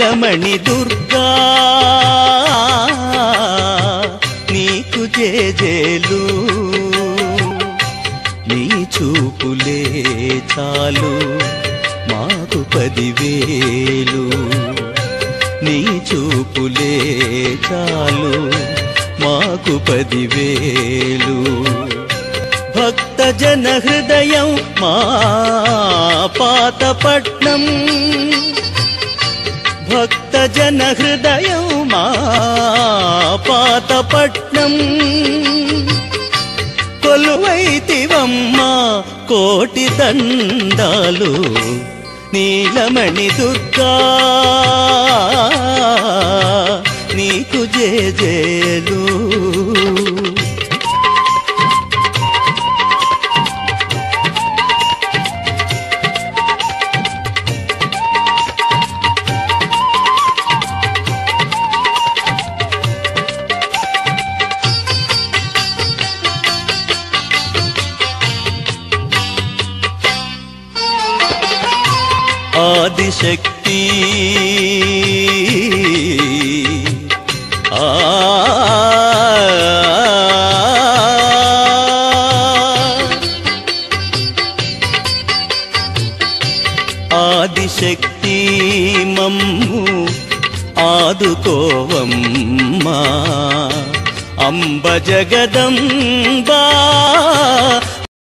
నీలమణి దుర్గా నీకు జేజేలు నీ చూపులే చాలు మాకు పదివేలు నీ చూపులే చాలు మాకు పదివేలు భక్త జన హృదయం మా పాతపట్నం భక్త జన హృదయం మా పాతపట్నం కొలువైతివమ్మా కోటి దండాలు నీలమణి దుర్గా నీకు జేజేలు ఆదిశక్తి ఆ ఆదిశక్తి మమ్ము ఆదుకోవమ్మా అంబ జగదంబా